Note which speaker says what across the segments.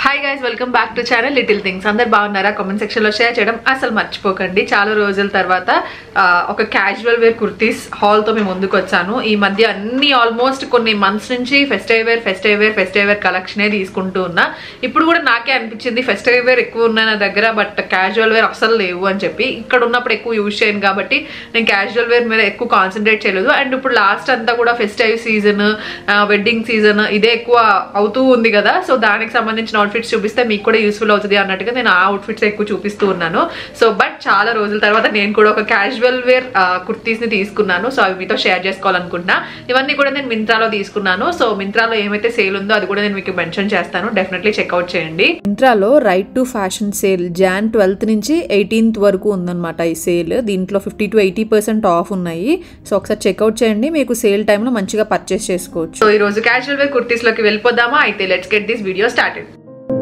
Speaker 1: hi guys welcome back to channel little things అందరు బాగున్నారా comment section లో share చేయడం అసలు మర్చిపోకండి చాలా రోజుల తర్వాత ఆ, ఒక క్యాజువల్ వేర్ కుర్తీస్ హాల్ తో మేము ముందుకు వచ్చాను ఈ మధ్య అన్ని ఆల్మోస్ట్ కొన్ని మంత్స్ నుంచి festive wear festive wear festive wear కలెక్షనే తీసుకుంటూ ఉన్నా ఇప్పుడు కూడా నాకే అనిపించింది ఫెస్టివ్ వేర్ ఎక్కువ ఉన్నాయి నా దగ్గర బట్ క్యాజువల్ వేర్ అసలు లేవు అని చెప్పి ఇక్కడ ఉన్నప్పుడు ఎక్కువ యూజ్ చేయను కాబట్టి నేను క్యాజువల్ వేర్ మీద ఎక్కువ కాన్సన్ట్రేట్ చేయలేదు అండ్ ఇప్పుడు లాస్ట్ అంతా కూడా ఫెస్టివ్ సీజన్ వెడ్డింగ్ సీజన్ ఇదే ఎక్కువ అవుతూ ఉంది కదా సో దానికి సంబంధించిన అవుట్ఫిట్స్ చూపిస్తే మీకు కూడా యూస్ఫుల్ అవుతుంది అన్నట్టుగా నేను ఆ అవుట్ఫిట్స్ ఎక్కువ చూపిస్తూ ఉన్నాను సో బట్ చాలా రోజుల తర్వాత నేను కూడా ఒక క్యాజువల్ వేర్ కుర్తీస్ ని తీసుకున్నాను సో అవి మీతో షేర్ చేసుకోవాలనుకుంటున్నా ఇవన్నీ కూడా నేను మింత్రాలో తీసుకున్నాను సో మింత్రాలో ఏమైతే సేల్ ఉందో అది కూడా నేను మీకు మెన్షన్ చేస్తాను డెఫినెట్లీ చెక్అవుట్ చేయండి
Speaker 2: మింత్రాలో right to fashion sale Jan twelfth నుంచి ఎయిటీన్త్ వరకు ఉందన్నమాట ఈ సేల్ దీంట్లో fifty to eighty percent off ఉన్నాయి సో ఒకసారి చెక్అవుట్ చేయండి మీకు సేల్ టైంలో మంచిగా పర్చేస్ చేసుకోవచ్చు
Speaker 1: సో ఈ రోజు క్యాజువల్ వేర్ కుర్తీస్ లోకి వెళ్ళిపోదామా అయితే let's get this video started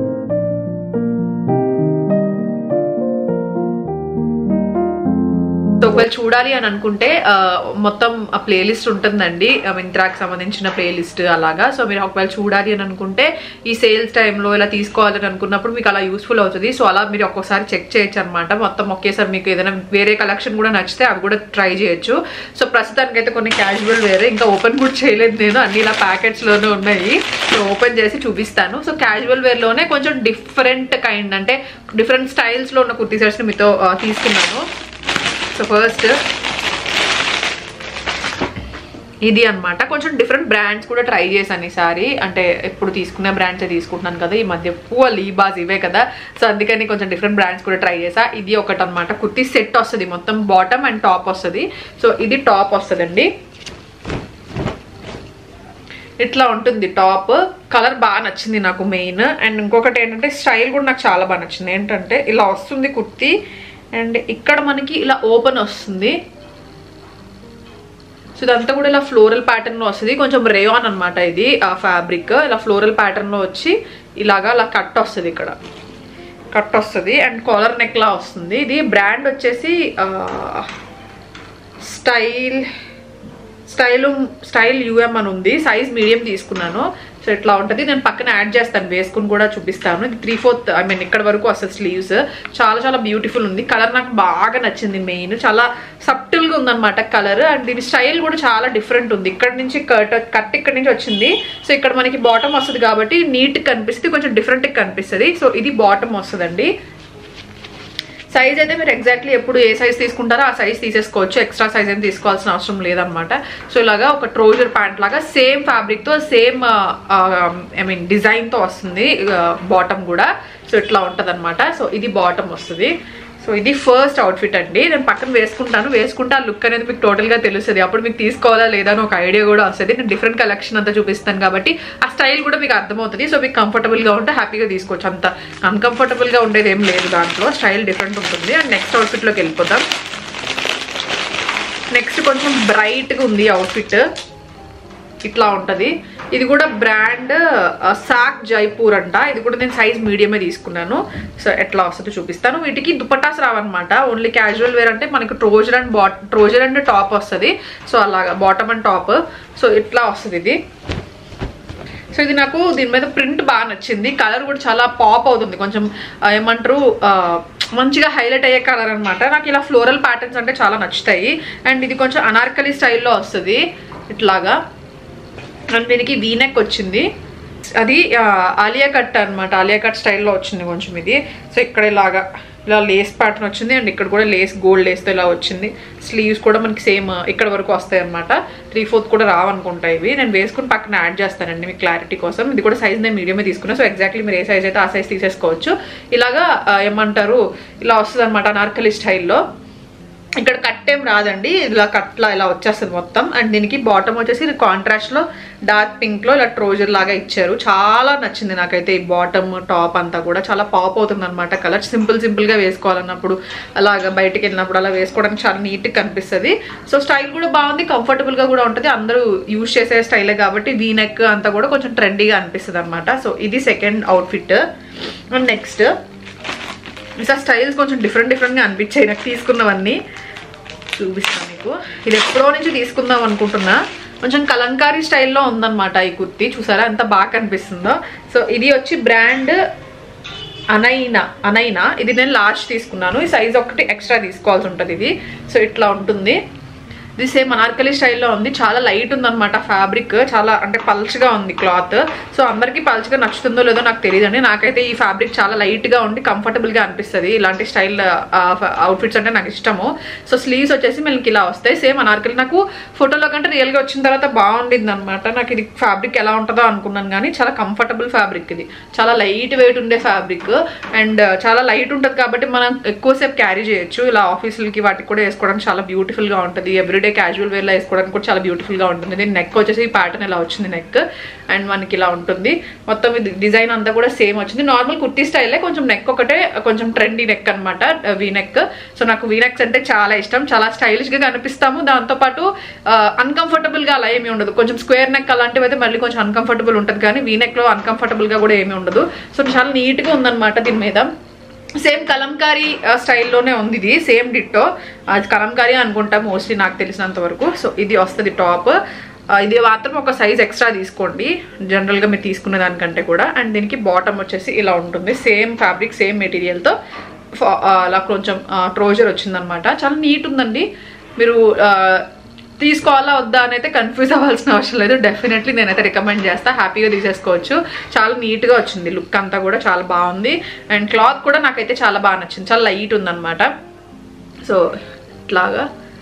Speaker 1: so ఒకవేళ చూడాలి అని అనుకుంటే ఆ, మొత్తం ఆ ప్లేలిస్ట్ ఉంటుందండి ఆ, మింత్రాకి సంబంధించిన ప్లేలిస్ట్ అలాగా సో మీరు ఒకవేళ చూడాలి అని అనుకుంటే ఈ సేల్స్ టైంలో ఇలా తీసుకోవాలని అనుకున్నప్పుడు మీకు అలా యూస్ఫుల్ అవుతుంది సో అలా మీరు ఒక్కోసారి చెక్ చేయొచ్చు అనమాట మొత్తం ఒకేసారి మీకు ఏదైనా వేరే కలెక్షన్ కూడా నచ్చితే అవి కూడా ట్రై చేయొచ్చు సో ప్రస్తుతానికి అయితే కొన్ని క్యాజువల్ వేరే ఇంకా ఓపెన్ కూడా చేయలేదు నేను అన్ని ఇలా ప్యాకెట్స్ లోనే ఉన్నాయి సో ఓపెన్ చేసి చూపిస్తాను సో క్యాజువల్ వేర్ లోనే కొంచెం డిఫరెంట్ కైండ్ అంటే డిఫరెంట్ స్టైల్స్ లో ఉన్న కుర్తీ సెట్స్ ని మీతో ఆ, తీసుకున్నాను సో ఫస్ట్ ఇది అన్నమాట కొంచెం డిఫరెంట్ బ్రాండ్స్ కూడా ట్రై చేశాను ఈసారి అంటే ఎప్పుడు తీసుకునే బ్రాండ్స్ తీసుకుంటున్నాను కదా ఈ మధ్య ఎక్కువ లీబాస్ ఇవే కదా సో అందుకని కొంచెం డిఫరెంట్ బ్రాండ్స్ కూడా ట్రై చేసా ఇది ఒకటి అనమాట కుర్తీ సెట్ వస్తుంది మొత్తం బాటమ్ అండ్ టాప్ వస్తుంది సో ఇది టాప్ వస్తుందండి ఇట్లా ఉంటుంది టాప్ కలర్ బాగా నచ్చింది నాకు మెయిన్ అండ్ ఇంకొకటి ఏంటంటే స్టైల్ కూడా నాకు చాలా బాగా నచ్చింది ఏంటంటే ఇలా వస్తుంది కుర్తీ అండ్ ఇక్కడ మనకి ఇలా ఓపెన్ వస్తుంది సో ఇదంతా కూడా ఇలా ఫ్లోరల్ ప్యాటర్న్ లో వస్తుంది కొంచెం రేయాన్ అన్నమాట ఇది ఆ ఫ్యాబ్రిక్ ఇలా ఫ్లోరల్ ప్యాటర్న్ లో వచ్చి ఇలాగా అలా కట్ వస్తుంది ఇక్కడ కట్ వస్తుంది అండ్ కాలర్ నెక్ లా వస్తుంది ఇది బ్రాండ్ వచ్చేసి స్టైల్ స్టైల్ స్టైల్ యూఎం అని ఉంది సైజ్ మీడియం తీసుకున్నాను సో ఇట్లా ఉంటుంది నేను పక్కన యాడ్ చేస్తాను వేసుకుని కూడా చూపిస్తాను ఇది త్రీ ఫోర్త్ ఐ మీన్ ఇక్కడ వరకు వస్తుంది స్లీవ్స్ చాలా చాలా బ్యూటిఫుల్ ఉంది కలర్ నాకు బాగా నచ్చింది మెయిన్ చాలా సబ్టిల్గా ఉందన్నమాట కలర్ అండ్ దీని స్టైల్ కూడా చాలా డిఫరెంట్ ఉంది ఇక్కడ నుంచి కట్ కట్ ఇక్కడ నుంచి వచ్చింది సో ఇక్కడ మనకి బాటమ్ వస్తుంది కాబట్టి నీట్ కనిపిస్తుంది కొంచెం డిఫరెంట్గా కనిపిస్తుంది సో ఇది బాటమ్ వస్తుందండి సైజ్ అయితే మీరు ఎగ్జాక్ట్లీ ఎప్పుడు ఏ సైజ్ తీసుకుంటారో ఆ సైజ్ తీసేసుకోవచ్చు ఎక్స్ట్రా సైజ్ ఏం తీసుకోవాల్సిన అవసరం లేదనమాట సో ఇలాగా ఒక ట్రోజర్ ప్యాంట్ లాగా సేమ్ ఫ్యాబ్రిక్తో సేమ్ ఐ మీన్ డిజైన్తో వస్తుంది బాటమ్ కూడా సో ఇట్లా ఉంటుంది సో ఇది బాటమ్ వస్తుంది సో ఇది ఫస్ట్ అవుట్ఫిట్ అండి నేను పక్కన వేసుకుంటాను వేసుకుంటే ఆ లుక్ అనేది మీకు టోటల్గా తెలుస్తుంది అప్పుడు మీకు తీసుకోవాలా లేదా అని ఒక ఐడియా కూడా వస్తుంది నేను డిఫరెంట్ కలెక్షన్ అంతా చూపిస్తాను కాబట్టి ఆ స్టైల్ కూడా మీకు అర్థమవుతుంది సో మీకు కంఫర్టబుల్గా ఉంటే హ్యాపీగా తీసుకోవచ్చు అంత అన్కంఫర్టబుల్గా ఉండేది ఏం లేదు దాంట్లో స్టైల్ డిఫరెంట్ ఉంటుంది అండ్ నెక్స్ట్ అవుట్ఫిట్లోకి వెళ్ళిపోదాం నెక్స్ట్ కొంచెం బ్రైట్గా ఉంది అవుట్ఫిట్ ఇట్లా ఉంటుంది ఇది కూడా బ్రాండ్ సాక్ జైపూర్ అంట ఇది కూడా నేను సైజ్ మీడియమే తీసుకున్నాను సో ఎట్లా వస్తుందో చూపిస్తాను వీటికి దుపట్టాస్ రావన్నమాట ఓన్లీ క్యాజువల్ వేర్ అంటే మనకి ట్రోజర్ అండ్ బాట్ ట్రోజర్ అండ్ టాప్ వస్తుంది సో అలాగా బాటమ్ అండ్ టాప్ సో ఇట్లా వస్తుంది ఇది సో ఇది నాకు దీని మీద ప్రింట్ బాగా నచ్చింది కలర్ కూడా చాలా పాప్ అవుతుంది కొంచెం ఆ, ఏమంటారు ఆ, మంచిగా హైలైట్ అయ్యే కలర్ అనమాట నాకు ఇలా ఫ్లోరల్ ప్యాటర్న్స్ అంటే చాలా నచ్చుతాయి అండ్ ఇది కొంచెం అనార్కలి స్టైల్లో వస్తుంది ఇట్లాగా అండ్ దీనికి వీనెక్ వచ్చింది అది ఆ, ఆలియా కట్ అనమాట ఆలియా కట్ స్టైల్లో వచ్చింది కొంచెం ఇది సో ఇక్కడ ఇలాగా ఇలా లేస్ ప్యాటర్న్ వచ్చింది అండ్ ఇక్కడ కూడా లేస్ గోల్డ్ లేస్తో ఇలా వచ్చింది స్లీవ్స్ కూడా మనకి సేమ్ ఇక్కడ వరకు వస్తాయి అనమాట త్రీ ఫోర్త్ కూడా రావనుకుంటా ఇవి నేను వేసుకుని పక్కన యాడ్ చేస్తానండి మీకు క్లారిటీ కోసం ఇది కూడా సైజ్ నేను మీడియమే తీసుకున్నా సో ఎగ్జాక్ట్లీ మీరు ఏ సైజ్ అయితే ఆ సైజ్ తీసేసుకోవచ్చు ఇలాగా ఆ, ఏమంటారు ఇలా వస్తుంది అనమాట అనార్కలి స్టైల్లో ఇక్కడ కట్ ఏం రాదండి ఇలా కట్లా ఇలా వచ్చేస్తుంది మొత్తం అండ్ దీనికి బాటమ్ వచ్చేసి కాంట్రాస్ట్ లో డార్క్ పింక్ లో ఇలా ట్రోజర్ లాగా ఇచ్చారు చాలా నచ్చింది నాకైతే ఈ బాటమ్ టాప్ అంతా కూడా చాలా పాప్ అవుతుంది అనమాట కలర్ సింపుల్ సింపుల్ గా వేసుకోవాలన్నప్పుడు అలాగా బయటికి వెళ్ళినప్పుడు అలా వేసుకోవడానికి చాలా నీట్ గా కనిపిస్తుంది సో స్టైల్ కూడా బాగుంది కంఫర్టబుల్ గా కూడా ఉంటుంది అందరూ యూజ్ చేసే స్టైలే కాబట్టి వీ నెక్ అంతా కూడా కొంచెం ట్రెండీగా అనిపిస్తుంది అనమాట సో ఇది సెకండ్ అవుట్ఫిట్ అండ్ నెక్స్ట్ ఈసారి స్టైల్స్ కొంచెం డిఫరెంట్ డిఫరెంట్గా అనిపించాయి నాకు తీసుకున్నవన్నీ చూపిస్తాను మీకు ఇది ఎప్పుడో నుంచి తీసుకుందాం అనుకుంటున్నా కొంచెం కలంకారీ స్టైల్లో ఉందన్నమాట ఈ కుర్తీ చూసారా ఎంత బాగా కనిపిస్తుందో సో ఇది వచ్చి బ్రాండ్ అనైనా అనైనా ఇది నేను లాస్ట్ తీసుకున్నాను ఈ సైజ్ ఒకటి ఎక్స్ట్రా తీసుకోవాల్సి ఉంటుంది ఇది సో ఇట్లా ఉంటుంది ఇది సేమ్ అనార్కలి స్టైల్లో ఉంది చాలా లైట్ ఉందన్నమాట ఫ్యాబ్రిక్ చాలా అంటే పల్చగా ఉంది క్లాత్ సో అందరికీ పల్చగా నచ్చుతుందో లేదో నాకు తెలియదండి నాకైతే ఈ ఫ్యాబ్రిక్ చాలా లైట్గా ఉండి కంఫర్టబుల్గా అనిపిస్తుంది ఇలాంటి స్టైల్ అవుట్ఫిట్స్ అంటే నాకు ఇష్టము సో స్లీవ్స్ వచ్చేసి మనకి ఇలా వస్తాయి సేమ్ అనార్కలి నాకు ఫోటోలో కంటే రియల్గా వచ్చిన తర్వాత బాగుండింది అనమాట నాకు ఇది ఫ్యాబ్రిక్ ఎలా ఉంటుందో అనుకున్నాను కానీ చాలా కంఫర్టబుల్ ఫ్యాబ్రిక్ ఇది చాలా లైట్ వెయిట్ ఉండే ఫ్యాబ్రిక్ అండ్ చాలా లైట్ ఉంటుంది కాబట్టి మనం ఎక్కువసేపు క్యారీ చేయొచ్చు ఇలా ఆఫీసులకి వాటికి కూడా వేసుకోవడానికి చాలా బ్యూటిఫుల్గా ఉంటుంది ఎవ్రీడే క్యాజువల్ వేర్లో వేసుకోవడానికి కూడా చాలా బ్యూటిఫుల్గా ఉంటుంది దీని నెక్ వచ్చేసి ఈ ప్యాటర్న్ ఇలా వచ్చింది నెక్ అండ్ మనకి ఇలా ఉంటుంది మొత్తం ఇది డిజైన్ అంతా కూడా సేమ్ వచ్చింది నార్మల్ కుర్తీ స్టైలే కొంచెం నెక్ ఒకటే కొంచెం ట్రెండీ నెక్ అనమాట వీ నెక్ సో నాకు వీ నెక్స్ అంటే చాలా ఇష్టం చాలా స్టైలిష్గా కనిపిస్తాము దాంతోపాటు అన్కంఫర్టబుల్గా అలా ఏమీ ఉండదు కొంచెం స్క్వేర్ నెక్ అలాంటివి అయితే మళ్ళీ కొంచెం అన్కంఫర్టబుల్ ఉంటుంది కానీ వీ నెక్లో అన్కంఫర్టబుల్గా కూడా ఏమీ ఉండదు సో చాలా నీట్గా ఉందన్నమాట దీని మీద సేమ్ కలంకారీ స్టైల్లోనే ఉంది ఇది సేమ్ డిట్టో అది కలంకారీ అనుకుంటా మోస్ట్లీ నాకు తెలిసినంత వరకు సో ఇది వస్తుంది టాప్ ఇది మాత్రం ఒక సైజ్ ఎక్స్ట్రా తీసుకోండి జనరల్గా మీరు తీసుకునే దానికంటే కూడా అండ్ దీనికి బాటమ్ వచ్చేసి ఇలా ఉంటుంది సేమ్ ఫ్యాబ్రిక్ సేమ్ మెటీరియల్తో అలా కొంచెం ట్రోజర్ వచ్చిందనమాట చాలా నీట్ ఉందండి మీరు ఆ, తీసుకోవాలా వద్దా అని అయితే కన్ఫ్యూజ్ అవ్వాల్సిన అవసరం లేదు డెఫినెట్లీ నేనైతే రికమెండ్ చేస్తా హ్యాపీగా తీసేసుకోవచ్చు చాలా నీట్గా వచ్చింది లుక్ అంతా కూడా చాలా బాగుంది అండ్ క్లాత్ కూడా నాకైతే చాలా బాగా నచ్చింది చాలా లైట్ ఉందన్నమాట సో ఇట్లాగా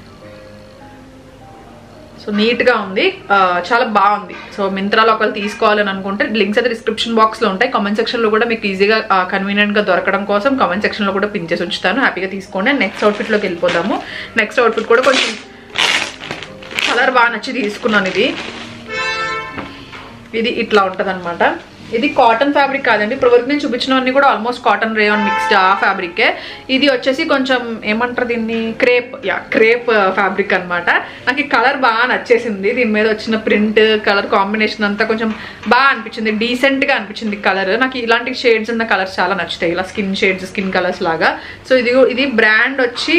Speaker 1: సో నీట్గా ఉంది ఆ, చాలా బాగుంది సో మింత్రాలో ఒకళ్ళు తీసుకోవాలని అనుకుంటే లింక్స్ అయితే డిస్క్రిప్షన్ బాక్స్లో ఉంటాయి కామెంట్ సెక్షన్లో కూడా మీకు ఈజీగా కన్వీనియంట్గా దొరకడం కోసం కామెంట్ సెక్షన్లో కూడా పిన్ చేసి ఉంచుతాను హ్యాపీగా తీసుకోండి నెక్స్ట్ అవుట్ఫిట్లోకి వెళ్ళిపోదాము నెక్స్ట్ అవుట్ఫిట్ కూడా కొంచెం కలర్ బాగా నచ్చి తీసుకున్నాను ఇది ఇది ఇట్లా ఉంటుంది ఇది కాటన్ ఫ్యాబ్రిక్ కాదండి ఇప్పుడు వరకు నేను చూపించినవన్నీ కూడా ఆల్మోస్ట్ కాటన్ రేయాన్ మిక్స్డ్ ఆ ఫ్యాబ్రికే ఇది వచ్చేసి కొంచెం ఏమంటారు దీన్ని క్రేప్ యా క్రేప్ ఫ్యాబ్రిక్ అన్నమాట నాకు ఈ కలర్ బాగా నచ్చేసింది దీని మీద వచ్చిన ప్రింట్ కలర్ కాంబినేషన్ అంతా కొంచెం బాగా అనిపించింది డీసెంట్గా అనిపించింది కలర్ నాకు ఇలాంటి షేడ్స్ ఉన్న కలర్స్ చాలా నచ్చుతాయి ఇలా స్కిన్ షేడ్స్ స్కిన్ కలర్స్ లాగా సో ఇది ఇది బ్రాండ్ వచ్చి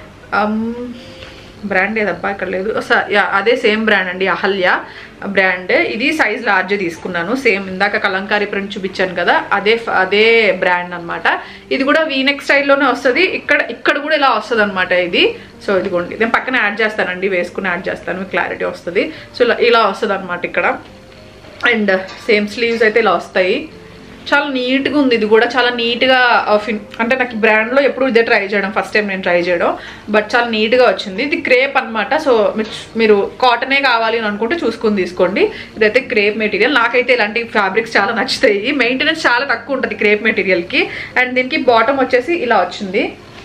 Speaker 1: బ్రాండ్ ఏదబ్బా ఇక్కడ లేదు స- యా అదే సేమ్ బ్రాండ్ అండి అహల్య బ్రాండ్ ఇది సైజ్ లార్జ్ తీసుకున్నాను సేమ్ ఇందాక కలంకారీ ప్రింట్ చూపించాను కదా అదే ఫ- అదే బ్రాండ్ అన్నమాట ఇది కూడా వీనెక్ స్టైల్లోనే వస్తుంది ఇక్కడ ఇక్కడ కూడా ఇలా వస్తుంది అనమాట ఇది సో ఇదిగోండి నేను పక్కన యాడ్ చేస్తానండి వేసుకుని యాడ్ చేస్తాను మీకు క్లారిటీ వస్తుంది సో ఇలా ఇలా వస్తుంది అనమాట ఇక్కడ అండ్ సేమ్ స్లీవ్స్ అయితే ఇలా వస్తాయి చాలా నీట్గా ఉంది ఇది కూడా చాలా నీట్గా ఫిన్ అంటే నాకు ఈ బ్రాండ్లో ఎప్పుడు ఇదే ట్రై చేయడం ఫస్ట్ టైం నేను ట్రై చేయడం బట్ చాలా నీట్గా వచ్చింది ఇది క్రేప్ అన్నమాట సో మీరు- మీరు కాటనే కావాలి అని అనుకుంటే చూసుకొని తీసుకోండి ఇదైతే క్రేప్ మెటీరియల్ నాకైతే ఇలాంటి ఫ్యాబ్రిక్స్ చాలా నచ్చుతాయి మెయింటెనెన్స్ చాలా తక్కువ ఉంటుంది క్రేప్ మెటీరియల్కి అండ్ దీనికి బాటమ్ వచ్చేసి ఇలా వచ్చింది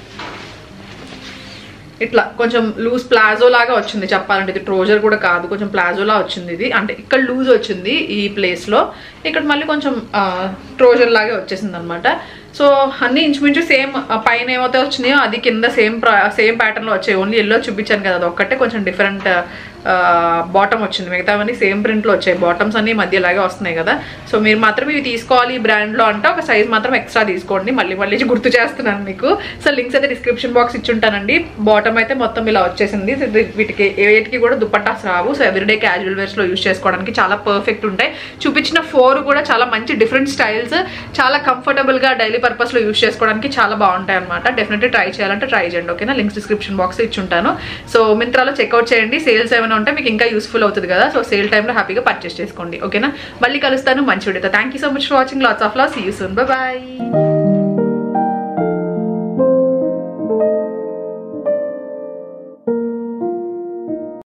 Speaker 1: ఇట్లా కొంచెం లూజ్ ప్లాజో లాగా వచ్చింది చెప్పాలంటే ఇది ట్రోజర్ కూడా కాదు కొంచెం ప్లాజోలా వచ్చింది ఇది అంటే ఇక్కడ లూజ్ వచ్చింది ఈ ప్లేస్లో ఇక్కడ మళ్ళీ కొంచెం ట్రోజర్ లాగే వచ్చేసింది అనమాట సో అన్ని ఇంచుమించు సేమ్ పైన ఏమైతే వచ్చినాయో అది కింద సేమ్ సేమ్ ప్యాటర్న్లో వచ్చాయి ఓన్లీ ఎల్లో చూపించాను కదా అది ఒక్కటే కొంచెం డిఫరెంట్ బాటమ్ వచ్చింది మిగతావన్నీ సేమ్ ప్రింట్లో వచ్చాయి బాటమ్స్ అన్ని మధ్య ఇలాగే వస్తున్నాయి కదా సో మీరు మాత్రం ఇవి తీసుకోవాలి ఈ బ్రాండ్లో అంటే ఒక సైజ్ మాత్రం ఎక్స్ట్రా తీసుకోండి మళ్ళీ మళ్ళీ గుర్తు చేస్తున్నాను మీకు సో లింక్స్ అయితే డిస్క్రిప్షన్ బాక్స్ ఇచ్చుంటానండి బాటమ్ అయితే మొత్తం ఇలా వచ్చేసింది సో ఇది వీటికి వేటికి కూడా దుపట్టాస్ రావు సో ఎవ్రీడే క్యాజువల్ వేర్స్లో యూస్ చేసుకోవడానికి చాలా పర్ఫెక్ట్ ఉంటాయి చూపించిన ఫోర్ కూడా చాలా మంచి డిఫరెంట్ స్టైల్స్ చాలా కంఫర్టబుల్గా డైలీ పర్పస్లో యూస్ చేసుకోవడానికి చాలా బాగుంటాయి అనమాట డెఫినెట్లీ ట్రై చేయాలంటే ట్రై చేయండి ఓకేనా లింక్స్ డిస్క్రిప్షన్ బాక్స్ ఇచ్చుంటాను సో మింత్రాలో చెక్అవుట్ చేయండి సేల్స్ ఏమైనా ఉంటే మీకు ఇంకా యూస్ఫుల్ అవుతుంది కదా సో సేల్ టైంలో హ్యాపీగా పర్చేస్ చేసుకోండి ఓకేనా మళ్ళీ కలుస్తాను మంచి వీడియోతో thank you so much for watching lots of love see you soon bye